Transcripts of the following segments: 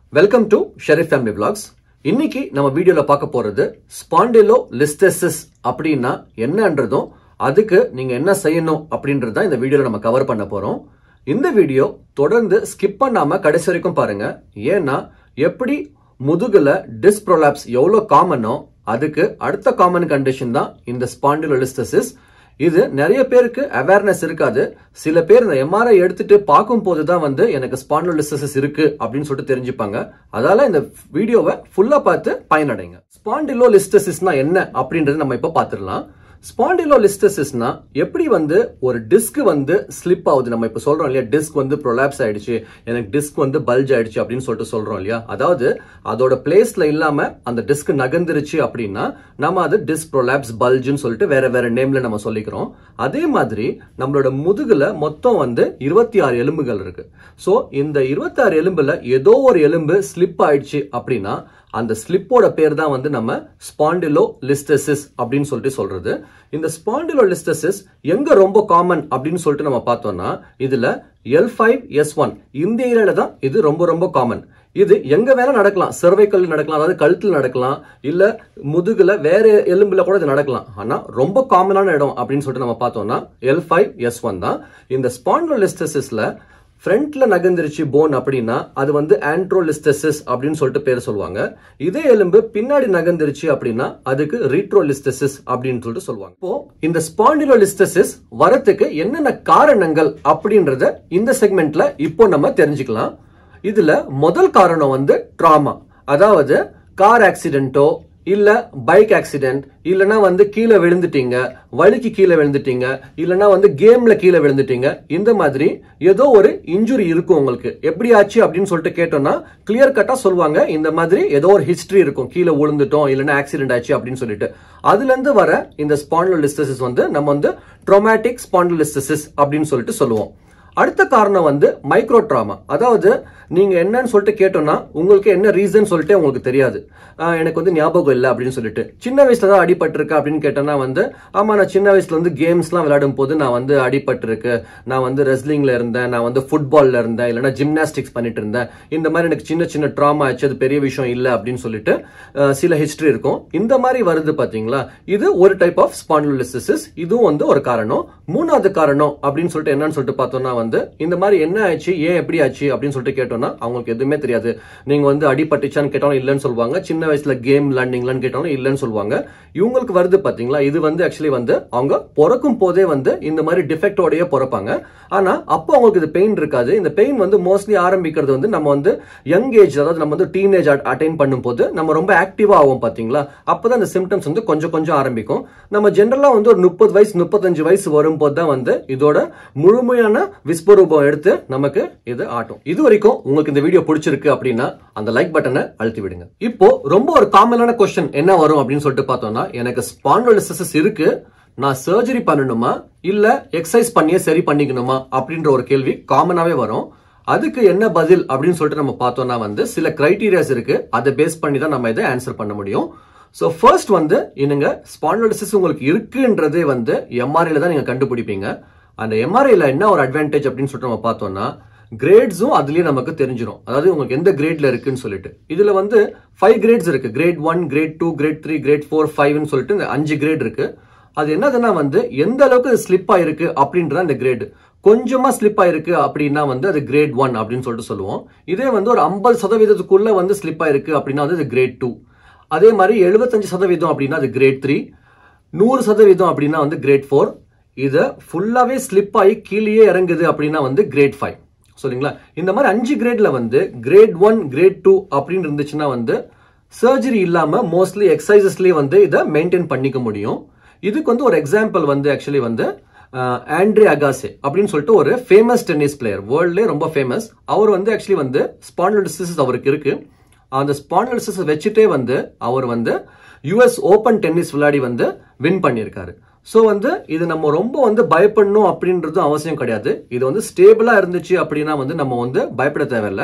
welcome to Sharif family vlogs இன்னைக்கு நம்ம வீடியோல பார்க்க போறது ஸ்பாண்டிலோ லிஸ்டெசிஸ் அப்படின்னா என்னன்றதும் அதுக்கு நீங்க என்ன செய்யணும் அப்படின்றது தான் இந்த வீடியோல நம்ம கவர் பண்ண போறோம் இந்த வீடியோ தொடர்ந்து ஸ்கிப் பண்ணாம கடைசி வரைக்கும் பாருங்க ஏன்னா எப்படி முதுகுல டிஸ்க் ப்ரோலாப்ஸ் எவ்வளோ காமனோ அதுக்கு அடுத்த காமன் கண்டிஷன் தான் இந்த ஸ்பாண்டிலோலிஸ்டசிஸ் இது நிறைய பேருக்கு அவேர்னஸ் இருக்காது சில பேர் இந்த எம்ஆர்ஐ எடுத்துட்டு பார்க்கும் போது தான் வந்து எனக்கு ஸ்பாண்டிலோலிஸ்டசிஸ் இருக்கு அப்படின்னு சொல்லிட்டு தெரிஞ்சுப்பாங்க அதால இந்த வீடியோவை ஃபுல்லா பார்த்து பயனடைங்க ஸ்பாண்டிலோலிஸ்டசிஸ்னா என்ன அப்படின்றது நம்ம இப்ப பார்த்துடலாம் ஸ்பாண்டிலோலிஸ்டசிஸ்னா எப்படி வந்து ஒரு டிஸ்க் வந்து ஸ்லிப் ஆகுது நம்ம இப்ப சொல்றோம் இல்லையா டிஸ்க் வந்து ப்ரொலாப்ஸ் ஆயிடுச்சு எனக்கு டிஸ்க் வந்து பல்ஜ் ஆயிடுச்சு அப்படின்னு சொல்லிட்டு சொல்றோம் இல்லையா அதாவது அதோட பிளேஸ்ல இல்லாம அந்த டிஸ்க் நகர்ந்துருச்சு அப்படின்னா நம்ம அது டிஸ்க் ப்ரொலாப்ஸ் பல்ஜ்னு சொல்லிட்டு வேற வேற நேம்ல நம்ம சொல்லிக்கிறோம் அதே மாதிரி நம்மளோட முதுகுல மொத்தம் வந்து இருபத்தி ஆறு எலும்புகள் இருக்கு சோ இந்த இருபத்தி ஆறு எலும்புல ஏதோ ஒரு எலும்பு ஸ்லிப் ஆயிடுச்சு அப்படின்னா அந்த ஸ்லிப்போட பேர் தான் வந்து நம்ம ஸ்பாண்டிலோ லிஸ்டசிஸ் அப்படின்னு சொல்லிட்டு சொல்றது இந்த ஸ்பாண்டிலோ லிஸ்டசிஸ் எங்க ரொம்ப காமன் அப்படின்னு சொல்லிட்டு நம்ம பார்த்தோம்னா இதுல எல் ஃபைவ் எஸ் ஒன் இந்த ஏரியால தான் இது ரொம்ப ரொம்ப காமன் இது எங்க வேணா நடக்கலாம் செர்வைக்கல் நடக்கலாம் அதாவது கழுத்துல நடக்கலாம் இல்ல முதுகுல வேற எலும்புல கூட இது நடக்கலாம் ஆனா ரொம்ப காமனான இடம் அப்படின்னு சொல்லிட்டு நம்ம பார்த்தோம்னா எல் ஃபைவ் எஸ் ஒன் தான் இந்த ஸ்பாண்டிலோலிஸ்டசிஸ்ல ஃப்ரண்ட்ல நகர்ந்துருச்சு போன் அப்படின்னா அது வந்து ஆண்ட்ரோலிஸ்டசிஸ் அப்படின்னு சொல்லிட்டு பேர் சொல்லுவாங்க இதே எலும்பு பின்னாடி நகர்ந்துருச்சு அப்படின்னா அதுக்கு ரீட்ரோலிஸ்டசிஸ் அப்படின்னு சொல்லிட்டு சொல்லுவாங்க இப்போ இந்த ஸ்பாண்டிலோலிஸ்டசிஸ் வரத்துக்கு என்னென்ன காரணங்கள் அப்படின்றத இந்த செக்மெண்ட்ல இப்போ நம்ம தெரிஞ்சுக்கலாம் இதுல முதல் காரணம் வந்து ட்ராமா அதாவது கார் ஆக்சிடென்ட்டோ இல்ல பைக் ஆக்சிடென்ட் இல்லனா வந்து கீழே விழுந்துட்டீங்க வலிக்கு கீழே விழுந்துட்டீங்க இல்லனா வந்து கேம்ல கீழே விழுந்துட்டீங்க இந்த மாதிரி ஏதோ ஒரு இன்ஜுரி இருக்கும் உங்களுக்கு எப்படி ஆச்சு அப்படின்னு சொல்லிட்டு கேட்டோம்னா கிளியர் கட்டா சொல்லுவாங்க இந்த மாதிரி ஏதோ ஒரு ஹிஸ்டரி இருக்கும் கீழே விழுந்துட்டோம் இல்லனா ஆக்சிடென்ட் ஆச்சு அப்படின்னு சொல்லிட்டு அதுல இருந்து வர இந்த ஸ்பாண்டலிஸ்டசிஸ் வந்து நம்ம வந்து ட்ரோமேட்டிக் ஸ்பாண்டலிஸ்டசிஸ் அப்படின்னு சொல்லிட்டு சொல்லுவோம் அடுத்த காரணம் வந்து மைக்ரோ ட்ராமா அதாவது நீங்க என்னன்னு சொல்லிட்டு கேட்டோம்னா உங்களுக்கு என்ன ரீசன் சொல்லிட்டு உங்களுக்கு தெரியாது ஆஹ் எனக்கு வந்து ஞாபகம் இல்லை அப்படின்னு சொல்லிட்டு சின்ன வயசுல தான் அடிபட்டிருக்க அப்படின்னு கேட்டோம்னா வந்து ஆமா நான் சின்ன வயசுல வந்து கேம்ஸ்லாம் விளையாடும் போது நான் வந்து அடிபட்டிருக்கு நான் வந்து ரெஸ்லிங்ல இருந்தேன் நான் வந்து ஃபுட்பால்ல இருந்தேன் இல்லைன்னா ஜிம்னாஸ்டிக்ஸ் பண்ணிட்டு இருந்தேன் இந்த மாதிரி எனக்கு சின்ன சின்ன ட்ராமா ஆச்சு அது பெரிய விஷயம் இல்லை அப்படின்னு சொல்லிட்டு ஆஹ் சில ஹிஸ்டரி இருக்கும் இந்த மாதிரி வருது பாத்தீங்களா இது ஒரு டைப் ஆஃப் ஸ்பாண்டிலிசிஸ் இதுவும் வந்து ஒரு காரணம் மூணாவது காரணம் அப்படின்னு சொல்லிட்டு என்னன்னு சொல்லிட்டு பார்த்தோம்னா வந்து இந்த மாதிரி என்ன ஆச்சு ஏன் எப்படி ஆச்சு அப்படின்னு சொல்லிட்டு கேட்டோம்னா அவங்களுக்கு எதுவுமே தெரியாது நீங்க வந்து அடிபட்டுச்சான்னு கேட்டாலும் இல்லைன்னு சொல்லுவாங்க சின்ன வயசுல கேம் விளாண்டிங்களான்னு கேட்டாலும் இல்லைன்னு சொல்லுவாங்க இவங்களுக்கு வருது பாத்தீங்களா இது வந்து ஆக்சுவலி வந்து அவங்க பிறக்கும் போதே வந்து இந்த மாதிரி டிஃபெக்டோடய பிறப்பாங்க ஆனா அப்போ அவங்களுக்கு இது பெயின் இருக்காது இந்த பெயின் வந்து மோஸ்ட்லி ஆரம்பிக்கிறது வந்து நம்ம வந்து யங் ஏஜ் அதாவது நம்ம வந்து டீனேஜ் அட்டைன் பண்ணும்போது நம்ம ரொம்ப ஆக்டிவா ஆகும் பாத்தீங்களா அப்பதான் இந்த சிம்டம்ஸ் வந்து கொஞ்சம் கொஞ்சம் ஆரம்பிக்கும் நம்ம ஜென்ரலா வந்து ஒரு முப்பது வயசு முப்பத்தஞ்சு வயசு வரும்போது தான் வந்து இதோட முழுமையான விஸ்வரூபம் எடுத்து நமக்கு இது ஆட்டும் இது வரைக்கும் உங்களுக்கு இந்த வீடியோ பிடிச்சிருக்கு அப்படின்னா அந்த லைக் பட்டனை அழுத்தி விடுங்க இப்போ ரொம்ப ஒரு காமனான கொஸ்டின் என்ன வரும் அப்படின்னு சொல்லிட்டு பார்த்தோம்னா எனக்கு ஸ்பாண்டலிசிஸ் இருக்கு நான் சர்ஜரி பண்ணணுமா இல்ல எக்ஸசைஸ் பண்ணியே சரி பண்ணிக்கணுமா அப்படின்ற ஒரு கேள்வி காமனாவே வரும் அதுக்கு என்ன பதில் அப்படின்னு சொல்லிட்டு நம்ம பார்த்தோம்னா வந்து சில கிரைட்டீரியாஸ் இருக்கு அதை பேஸ் பண்ணி தான் நம்ம இதை ஆன்சர் பண்ண முடியும் ஸோ ஃபர்ஸ்ட் வந்து என்னங்க ஸ்பாண்டலிசிஸ் உங்களுக்கு இருக்குன்றதே வந்து எம்ஆர்ஐல தான் நீங்க கண்டுபிடிப்பீங்க அந்த எம்ஆர்ஐல என்ன ஒரு அட்வான்டேஜ் அப்படின்னு சொல்லிட்டு நம்ம பார்த்தோம்னா கிரேட்ஸும் அதுலயே நமக்கு தெரிஞ்சிடும் அதாவது உங்களுக்கு எந்த கிரேட்ல இருக்குன்னு சொல்லிட்டு இதுல வந்து ஃபைவ் கிரேட்ஸ் இருக்கு grade one grade two grade three grade four ஃபைவ்னு சொல்லிட்டு இந்த அஞ்சு கிரேட் இருக்கு அது என்னதுன்னா வந்து எந்த அளவுக்கு ஸ்லிப் ஆயிருக்கு அப்படின்றத அந்த கிரேட் கொஞ்சமா ஸ்லிப் ஆயிருக்கு அப்படின்னா வந்து அது கிரேட் ஒன் அப்படின்னு சொல்லிட்டு சொல்லுவோம் இதே வந்து ஒரு ஐம்பது சதவீதத்துக்குள்ள வந்து ஸ்லிப் ஆயிருக்கு அப்படின்னா வந்து அது கிரேட் டூ அதே மாதிரி எழுபத்தஞ்சு சதவீதம் அப்படின்னா அது கிரேட் த்ரீ நூறு சதவீதம் அப்படின்னா வந்து கிரேட் ஃபோர் இது ஃபுல்லாவே ஸ்லிப் ஆகி கீழேயே இறங்குது அப்படின்னா வந்து கிரேட் ஃபைவ் சரிங்களா இந்த மாதிரி அஞ்சு கிரேட்ல வந்து கிரேட் ஒன் கிரேட் டூ அப்படின்னு இருந்துச்சுன்னா வந்து சர்ஜரி இல்லாம மோஸ்ட்லி எக்ஸசைசஸ்லயே வந்து இதை மெயின்டைன் பண்ணிக்க முடியும் இதுக்கு வந்து ஒரு எக்ஸாம்பிள் வந்து ஆக்சுவலி வந்து ஆண்ட்ரி அகாசே அப்படின்னு சொல்லிட்டு ஒரு ஃபேமஸ் டென்னிஸ் பிளேயர் வேர்ல்ட்லேயே ரொம்ப ஃபேமஸ் அவர் வந்து ஆக்சுவலி வந்து ஸ்பாண்டலிசிஸ் அவருக்கு இருக்கு அந்த ஸ்பாண்டலிசிஸ் வச்சுட்டே வந்து அவர் வந்து யுஎஸ் ஓபன் டென்னிஸ் விளையாடி வந்து வின் பண்ணியிருக்காரு ஸோ வந்து இது நம்ம ரொம்ப வந்து பயப்படணும் அப்படின்றதும் அவசியம் கிடையாது இது வந்து ஸ்டேபிளா இருந்துச்சு அப்படின்னா வந்து நம்ம வந்து பயப்பட தேவையில்ல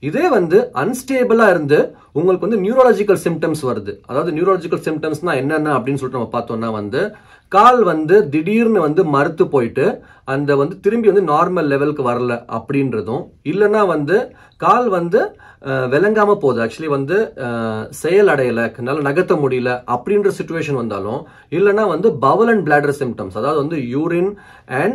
இதே வந்து அன்ஸ்டேபிளா இருந்து உங்களுக்கு வந்து நியூரலாஜிக்கல் சிம்டம்ஸ் வருது அதாவது நியூரலாஜிக்கல் சிம்டம்ஸ்னா என்னென்ன அப்படின்னு சொல்லிட்டு நம்ம பார்த்தோம்னா வந்து கால் வந்து திடீர்னு வந்து மறுத்து போயிட்டு அந்த வந்து திரும்பி வந்து நார்மல் லெவலுக்கு வரல அப்படின்றதும் இல்லைன்னா வந்து கால் வந்து அஹ், விளங்காம போகுது ஆக்சுவலி வந்து அஹ், செயல் அடையல என்னால நகர்த்த முடியல அப்படின்ற சுச்சுவேஷன் வந்தாலும் இல்லைன்னா வந்து பவல் அண்ட் பிளாடர் சிம்டம்ஸ் அதாவது வந்து யூரின் அண்ட்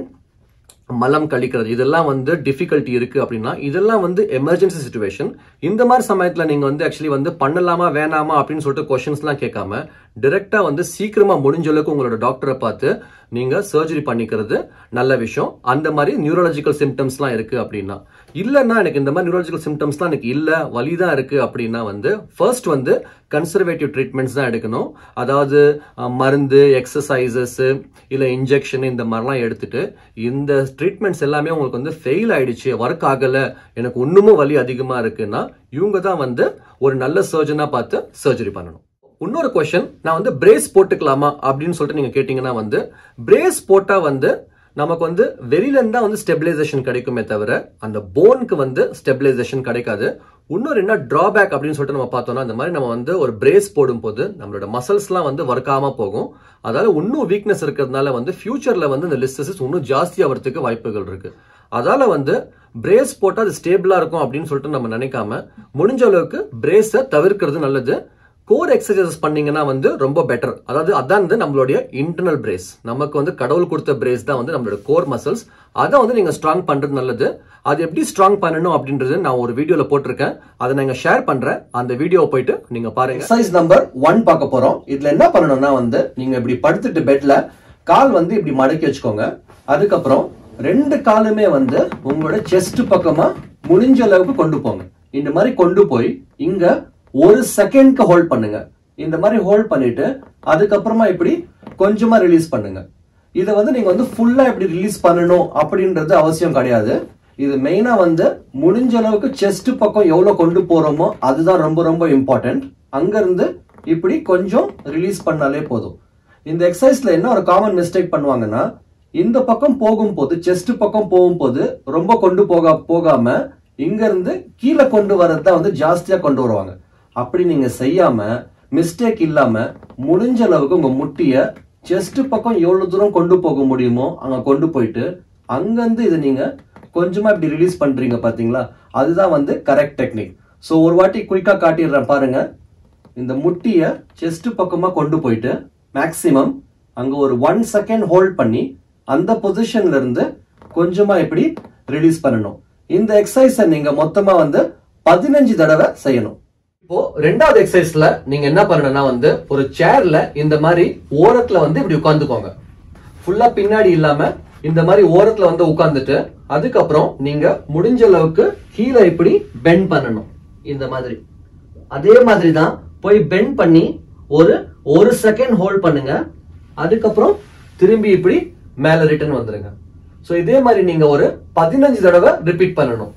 மலம் கழிக்கிறது இதெல்லாம் வந்து டிஃபிகல்ட்டி இருக்கு அப்படின்னா இதெல்லாம் வந்து எமர்ஜென்சி சுச்சுவேஷன் இந்த மாதிரி சமயத்துல நீங்க வந்து ஆக்சுவலி வந்து பண்ணலாமா வேணாமா அப்படின்னு சொல்லிட்டு கொஸ்டின்ஸ்லாம் கேட்காம டைரக்டா வந்து சீக்கிரமா முடிஞ்ச அளவுக்கு உங்களோட டாக்டரை பார்த்து நீங்க சர்ஜரி பண்ணிக்கிறது நல்ல விஷயம் அந்த மாதிரி நியூரலாஜிக்கல் சிம்டம்ஸ்லாம் இருக்கு அப்படின்னா இல்லைன்னா எனக்கு இந்த மாதிரி நியூரலாஜிக்கல் சிம்டம்ஸ்லாம் எனக்கு இல்ல வலி தான் இருக்கு அப்படின்னா வந்து ஃபர்ஸ்ட் வந்து கன்சர்வேட்டிவ் ட்ரீட்மெண்ட்ஸ் தான் எடுக்கணும் அதாவது அஹ், மருந்து எக்ஸசைசஸ் இல்ல இன்ஜெக்ஷன் இந்த மாதிரிலாம் எடுத்துட்டு இந்த ட்ரீட்மெண்ட்ஸ் எல்லாமே உங்களுக்கு வந்து ஃபெயில் ஆயிடுச்சு ஒர்க் ஆகல எனக்கு இன்னமும் வலி அதிகமா இருக்குன்னா இவங்க தான் வந்து ஒரு நல்ல சர்ஜனா பார்த்து சர்ஜரி பண்ணணும் இன்னொரு கொஸ்டின் நான் வந்து பிரேஸ் போட்டுக்கலாமா அப்படின்னு சொல்லிட்டு நீங்க கேட்டீங்கன்னா வந்து பிரேஸ் போட்டா வந்து நமக்கு வந்து வெளியில இருந்தா வந்து ஸ்டெபிலைசேஷன் கிடைக்குமே தவிர அந்த போனுக்கு வந்து ஸ்டெபிலைசேஷன் கிடைக்காது இன்னொரு என்ன டிராபேக் அப்படின்னு சொல்லிட்டு நம்ம பார்த்தோம்னா இந்த மாதிரி நம்ம வந்து ஒரு பிரேஸ் போடும்போது நம்மளோட மசில்ஸ்லாம் வந்து ஒர்க் ஆகாம போகும் அதாவது இன்னும் வீக்னஸ் இருக்கிறதுனால வந்து ஃபியூச்சர்ல வந்து இந்த லிஸ்டசிஸ் இன்னும் ஜாஸ்தி ஆகிறதுக்கு வாய்ப்புகள் இருக்கு அதால வந்து பிரேஸ் போட்டா அது ஸ்டேபிளா இருக்கும் அப்படின்னு சொல்லிட்டு நம்ம நினைக்காம முடிஞ்ச அளவுக்கு பிரேஸை தவிர்க்கிறது நல்லது கோர் எக்ஸசைசஸ் பண்ணீங்கன்னா வந்து ரொம்ப பெட்டர் அதாவது அதான் வந்து நம்மளுடைய இன்டர்னல் பிரேஸ் நமக்கு வந்து கடவுள் கொடுத்த பிரேஸ் தான் வந்து நம்மளோட கோர் மசில்ஸ் அதை வந்து நீங்க ஸ்ட்ராங் பண்றது நல்லது அது எப்படி ஸ்ட்ராங் பண்ணணும் அப்படின்றது நான் ஒரு வீடியோல போட்டிருக்கேன் அதை நான் ஷேர் பண்றேன் அந்த வீடியோவை போயிட்டு நீங்க பாருங்க எக்ஸசைஸ் நம்பர் ஒன் பார்க்க போறோம் இதுல என்ன பண்ணணும்னா வந்து நீங்க இப்படி படுத்துட்டு பெட்ல கால் வந்து இப்படி மடக்கி வச்சுக்கோங்க அதுக்கப்புறம் ரெண்டு காலுமே வந்து உங்களோட செஸ்ட் பக்கமா முடிஞ்ச அளவுக்கு கொண்டு போங்க இந்த மாதிரி கொண்டு போய் இங்க ஒரு செகண்ட்க்கு ஹோல்ட் பண்ணுங்க இந்த மாதிரி ஹோல்ட் பண்ணிட்டு அதுக்கப்புறமா இப்படி கொஞ்சமா ரிலீஸ் பண்ணுங்க இதை வந்து நீங்க வந்து ஃபுல்லா இப்படி ரிலீஸ் பண்ணணும் அப்படின்றது அவசியம் கிடையாது இது மெயினா வந்து முடிஞ்ச அளவுக்கு செஸ்ட் பக்கம் எவ்வளவு கொண்டு போறோமோ அதுதான் ரொம்ப ரொம்ப இம்பார்ட்டன்ட் அங்க இருந்து இப்படி கொஞ்சம் ரிலீஸ் பண்ணாலே போதும் இந்த எக்ஸசைஸ்ல என்ன ஒரு காமன் மிஸ்டேக் பண்ணுவாங்கன்னா இந்த பக்கம் போகும்போது செஸ்ட் பக்கம் போகும்போது ரொம்ப கொண்டு போக போகாம இங்க இருந்து கீழே கொண்டு வரதான் வந்து ஜாஸ்தியா கொண்டு வருவாங்க அப்படி நீங்க செய்யாம மிஸ்டேக் இல்லாம முடிஞ்ச அளவுக்கு உங்க முட்டிய செஸ்ட் பக்கம் எவ்வளவு தூரம் கொண்டு போக முடியுமோ அங்க கொண்டு போயிட்டு அங்கிருந்து இதை நீங்க கொஞ்சமா இப்படி ரிலீஸ் பண்றீங்க பாத்தீங்களா அதுதான் வந்து கரெக்ட் டெக்னிக் சோ ஒரு வாட்டி குயிக்கா காட்டிடுறேன் பாருங்க இந்த முட்டிய செஸ்ட் பக்கமா கொண்டு போயிட்டு மேக்சிமம் அங்க ஒரு ஒன் செகண்ட் ஹோல்ட் பண்ணி அந்த பொசிஷன்ல இருந்து கொஞ்சமா இப்படி ரிலீஸ் பண்ணணும் இந்த எக்ஸசைஸ நீங்க மொத்தமா வந்து பதினஞ்சு தடவை செய்யணும் இப்போ ரெண்டாவது எக்ஸசைஸ்ல நீங்க என்ன பண்ணணும்னா வந்து ஒரு சேர்ல இந்த மாதிரி ஓரத்துல வந்து இப்படி உட்காந்துக்கோங்க ஃபுல்லா பின்னாடி இல்லாம இந்த மாதிரி ஓரத்துல வந்து உட்கார்ந்துட்டு அதுக்கப்புறம் நீங்க முடிஞ்ச அளவுக்கு கீழே இப்படி பெண்ட் பண்ணணும் இந்த மாதிரி அதே மாதிரி தான் போய் பெண்ட் பண்ணி ஒரு ஒரு செகண்ட் ஹோல்ட் பண்ணுங்க அதுக்கப்புறம் திரும்பி இப்படி மேல ரிட்டர்ன் வந்துருங்க சோ இதே மாதிரி நீங்க ஒரு பதினஞ்சு தடவை ரிப்பீட் பண்ணணும்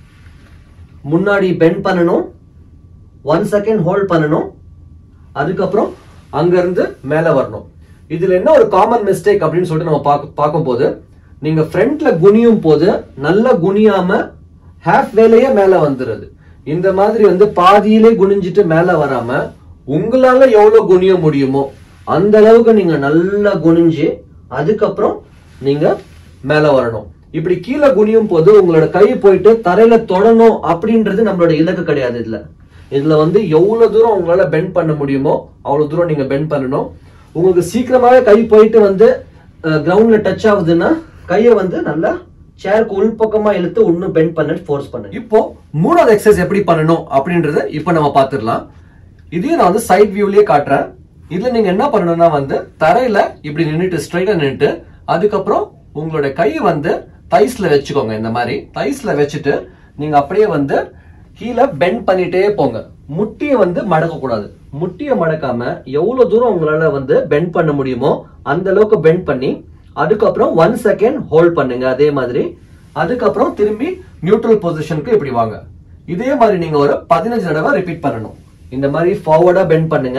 முன்னாடி பெண்ட் பண்ணணும் ஒன் செகண்ட் ஹோல்ட் பண்ணணும் அதுக்கப்புறம் அங்க இருந்து மேல வரணும் இதுல என்ன ஒரு காமன் மிஸ்டேக் அப்படின்னு சொல்லிட்டு நம்ம பார்க்க பார்க்கும்போது நீங்க ஃப்ரண்ட்ல குனியும் போது நல்லா குனியாம ஹாஃப் வேலையே மேல வந்துருது இந்த மாதிரி வந்து பாதியிலே குனிஞ்சிட்டு மேல வராம உங்களால எவ்வளவு குனிய முடியுமோ அந்த அளவுக்கு நீங்க நல்லா குனிஞ்சு அதுக்கப்புறம் நீங்க மேல வரணும் இப்படி கீழே குனியும் போது உங்களோட கை போயிட்டு தரையில தொடணும் அப்படின்றது நம்மளோட இலக்கு கிடையாது இதுல இதுல வந்து எவ்வளவு தூரம் உங்களால பெண்ட் பண்ண முடியுமோ அவ்வளவு தூரம் நீங்க பெண்ட் பண்ணணும் உங்களுக்கு சீக்கிரமாவே கை போயிட்டு வந்து கிரவுண்ட்ல டச் ஆகுதுன்னா கையை வந்து நல்லா சேருக்கு உள்பக்கமா இழுத்து இன்னும் பெண்ட் பண்ண ஃபோர்ஸ் பண்ணுங்க இப்போ மூணாவது எக்ஸசைஸ் எப்படி பண்ணணும் அப்படின்றத இப்போ நம்ம பார்த்துடலாம் இதையும் நான் வந்து சைட் வியூலயே காட்டுறேன் இதுல நீங்க என்ன பண்ணணும்னா வந்து தரையில இப்படி நின்னுட்டு ஸ்ட்ரைட்டா நின்னுட்டு அதுக்கப்புறம் உங்களோட கையை வந்து தைஸ்ல வச்சுக்கோங்க இந்த மாதிரி தைஸ்ல வச்சுட்டு நீங்க அப்படியே வந்து கீழே பெண்ட் பண்ணிட்டே போங்க முட்டியை வந்து மடக்க கூடாது முட்டியை மடக்காம எவ்வளவு தூரம் உங்களால வந்து பெண்ட் பண்ண முடியுமோ அந்த அளவுக்கு பெண்ட் பண்ணி அதுக்கப்புறம் ஒன் செகண்ட் ஹோல்ட் பண்ணுங்க அதே மாதிரி அதுக்கப்புறம் திரும்பி நியூட்ரல் பொசிஷனுக்கு இப்படி வாங்க இதே மாதிரி நீங்க ஒரு பதினஞ்சு தடவை ரிப்பீட் பண்ணணும் இந்த மாதிரி ஃபார்வர்டா பெண்ட் பண்ணுங்க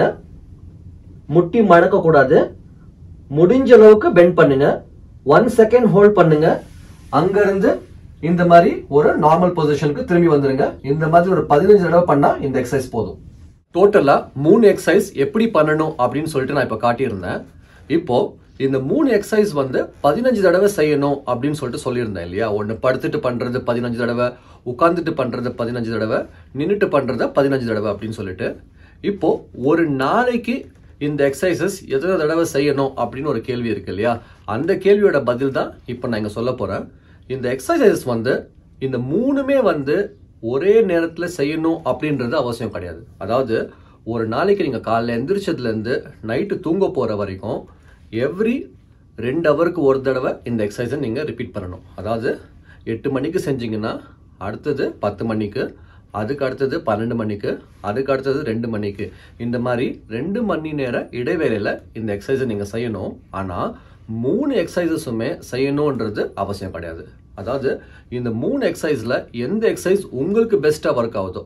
முட்டி மடக்க கூடாது முடிஞ்ச அளவுக்கு பெண்ட் பண்ணுங்க ஒன் செகண்ட் ஹோல்ட் பண்ணுங்க அங்க இருந்து இந்த மாதிரி ஒரு நார்மல் பொசிஷனுக்கு திரும்பி வந்துருங்க இந்த மாதிரி ஒரு பதினஞ்சு தடவை பண்ணா இந்த எக்ஸசைஸ் போதும் டோட்டலா மூணு எக்ஸசைஸ் எப்படி பண்ணணும் அப்படின்னு சொல்லிட்டு நான் இப்ப காட்டியிருந்தேன் இப்போ இந்த மூணு எக்ஸசைஸ் வந்து பதினஞ்சு தடவை செய்யணும் அப்படின்னு சொல்லிட்டு சொல்லியிருந்தேன் இல்லையா ஒன்று படுத்துட்டு பண்றது பதினஞ்சு தடவை உட்காந்துட்டு பண்றது பதினஞ்சு தடவை நின்றுட்டு பண்றத பதினஞ்சு தடவை அப்படின்னு சொல்லிட்டு இப்போ ஒரு நாளைக்கு இந்த எக்ஸசைசஸ் எத்தனை தடவை செய்யணும் அப்படின்னு ஒரு கேள்வி இருக்கு இல்லையா அந்த கேள்வியோட பதில் தான் இப்போ நான் இங்க சொல்ல போறேன் இந்த எக்ஸசைசஸ் வந்து இந்த மூணுமே வந்து ஒரே நேரத்தில் செய்யணும் அப்படின்றது அவசியம் கிடையாது அதாவது ஒரு நாளைக்கு நீங்கள் காலைல எந்திரிச்சதுலேருந்து நைட்டு தூங்க போகிற வரைக்கும் எவ்ரி ரெண்டு ஹவருக்கு ஒரு தடவை இந்த எக்ஸசைஸை நீங்கள் ரிப்பீட் பண்ணணும் அதாவது எட்டு மணிக்கு செஞ்சீங்கன்னா அடுத்தது பத்து மணிக்கு அதுக்கு அடுத்தது பன்னெண்டு மணிக்கு அதுக்கு அடுத்தது ரெண்டு மணிக்கு இந்த மாதிரி ரெண்டு மணி நேர இடைவேளையில் இந்த எக்ஸசைஸை நீங்கள் செய்யணும் ஆனால் மூணு எக்ஸசைசஸுமே செய்யணுன்றது அவசியம் கிடையாது அதாவது இந்த மூணு எக்ஸசைஸில் எந்த எக்ஸசைஸ் உங்களுக்கு பெஸ்ட்டாக ஒர்க் ஆகுதோ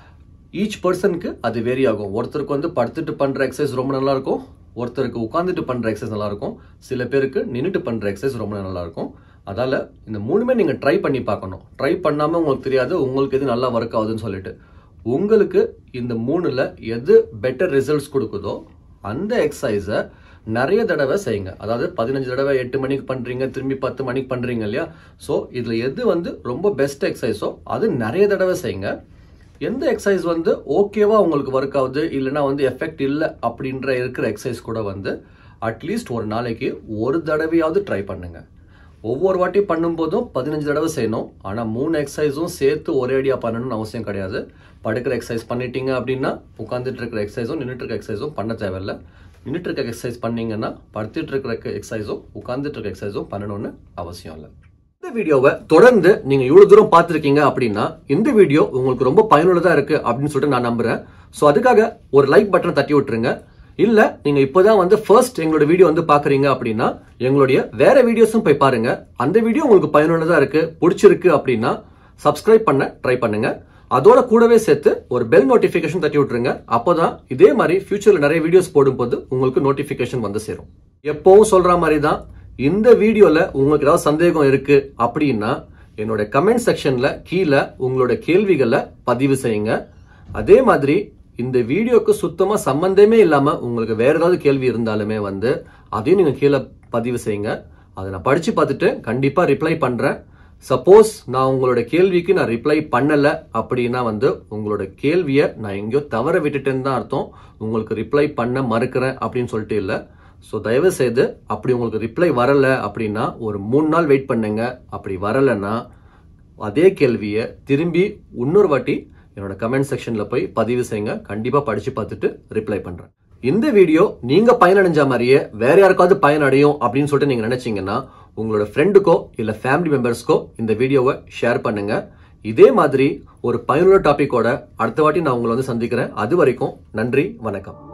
ஈச் பர்சனுக்கு அது வேரி ஆகும் ஒருத்தருக்கு வந்து படுத்துட்டு பண்ணுற எக்ஸசைஸ் ரொம்ப நல்லா இருக்கும் ஒருத்தருக்கு உட்காந்துட்டு பண்ணுற எக்ஸசைஸ் நல்லா இருக்கும் சில பேருக்கு நின்றுட்டு பண்ணுற எக்ஸசைஸ் ரொம்ப நல்லா இருக்கும் அதால இந்த மூணுமே நீங்கள் ட்ரை பண்ணி பார்க்கணும் ட்ரை பண்ணாமல் உங்களுக்கு தெரியாது உங்களுக்கு எது நல்லா ஒர்க் ஆகுதுன்னு சொல்லிட்டு உங்களுக்கு இந்த மூணுல எது பெட்டர் ரிசல்ட்ஸ் கொடுக்குதோ அந்த எக்ஸசைஸை நிறைய தடவை செய்யுங்க அதாவது பதினஞ்சு தடவை எட்டு மணிக்கு பண்றீங்க திரும்பி பத்து மணிக்கு பண்றீங்க இல்லையா ஸோ இதுல எது வந்து ரொம்ப பெஸ்ட் எக்ஸசைஸோ அது நிறைய தடவை செய்யுங்க எந்த எக்ஸசைஸ் வந்து ஓகேவா உங்களுக்கு ஒர்க் ஆகுது இல்லைன்னா வந்து எஃபெக்ட் இல்லை அப்படின்ற இருக்கிற எக்ஸசைஸ் கூட வந்து அட்லீஸ்ட் ஒரு நாளைக்கு ஒரு தடவையாவது ட்ரை பண்ணுங்க ஒவ்வொரு வாட்டி பண்ணும்போதும் பதினஞ்சு தடவை செய்யணும் ஆனால் மூணு எக்ஸசைஸும் சேர்த்து ஒரே அடியாக பண்ணணும்னு அவசியம் கிடையாது படுக்கிற எக்ஸசைஸ் பண்ணிட்டீங்க அப்படின்னா உட்காந்துட்டு இருக்கிற எக்ஸசைஸும் நின்றுட்டு இருக்க எக்ஸசைஸும் பண்ண தேவையில்ல நின்றுட்டு இருக்க எக்ஸசைஸ் பண்ணீங்கன்னா படுத்துட்டு இருக்கிற எக்ஸசைஸும் உட்காந்துட்டு இருக்க எக்ஸசைஸும் பண்ணணும்னு அவசியம் இல்லை இந்த வீடியோவை தொடர்ந்து நீங்க இவ்வளவு தூரம் பார்த்திருக்கீங்க அப்படின்னா இந்த வீடியோ உங்களுக்கு ரொம்ப பயனுள்ளதா இருக்கு அப்படின்னு சொல்லிட்டு நான் நம்புறேன் ஸோ அதுக்காக ஒரு லைக் பட்டன் தட்டி விட்டுருங்க இல்ல நீங்க இப்போதான் வந்து ஃபர்ஸ்ட் எங்களோட வீடியோ வந்து பாக்குறீங்க அப்படின்னா எங்களுடைய வேற வீடியோஸும் போய் பாருங்க அந்த வீடியோ உங்களுக்கு பயனுள்ளதா இருக்கு பிடிச்சிருக்கு அப்படின்னா சப்ஸ்கிரைப் பண்ண ட்ரை பண்ணுங்க அதோட கூடவே சேர்த்து ஒரு பெல் நோட்டிபிகேஷன் தட்டி விட்டுருங்க அப்போதான் இதே மாதிரி ஃபியூச்சர்ல நிறைய வீடியோஸ் போடும்போது உங்களுக்கு நோட்டிபிகேஷன் வந்து சேரும் எப்பவும் சொல்ற மாதிரி தான் இந்த வீடியோல உங்களுக்கு ஏதாவது சந்தேகம் இருக்கு அப்படின்னா என்னோட கமெண்ட் செக்ஷன்ல கீழே உங்களோட கேள்விகளை பதிவு செய்யுங்க அதே மாதிரி இந்த வீடியோக்கு சுத்தமா சம்பந்தமே இல்லாம உங்களுக்கு வேற ஏதாவது கேள்வி இருந்தாலுமே வந்து அதையும் நீங்க கீழே பதிவு செய்யுங்க அதை நான் படிச்சு பார்த்துட்டு கண்டிப்பா ரிப்ளை பண்றேன் சப்போஸ் நான் உங்களோட கேள்விக்கு நான் ரிப்ளை பண்ணல அப்படின்னா வந்து உங்களோட கேள்வியை நான் எங்கேயோ தவற விட்டுட்டேன்னு தான் அர்த்தம் உங்களுக்கு ரிப்ளை பண்ண மறுக்கிறேன் அப்படின்னு சொல்லிட்டு இல்லை ஸோ தயவு செய்து அப்படி உங்களுக்கு ரிப்ளை வரல அப்படின்னா ஒரு மூணு நாள் வெயிட் பண்ணுங்க அப்படி வரலைன்னா அதே கேள்வியை திரும்பி இன்னொரு வாட்டி என்னோட கமெண்ட் செக்ஷன்ல போய் பதிவு செய்யுங்க கண்டிப்பா படிச்சு பார்த்துட்டு ரிப்ளை பண்றேன் இந்த வீடியோ நீங்க பயனடைஞ்ச மாதிரியே வேற யாருக்காவது பயனடையும் அப்படின்னு சொல்லிட்டு நீங்க நினைச்சீங்கன்னா உங்களோட ஃப்ரெண்டுக்கோ இல்ல ஃபேமிலி மெம்பர்ஸ்க்கோ இந்த வீடியோவை ஷேர் பண்ணுங்க இதே மாதிரி ஒரு பயனுள்ள டாபிக்கோட அடுத்த வாட்டி நான் உங்களை வந்து சந்திக்கிறேன் அது வரைக்கும் நன்றி வணக்கம்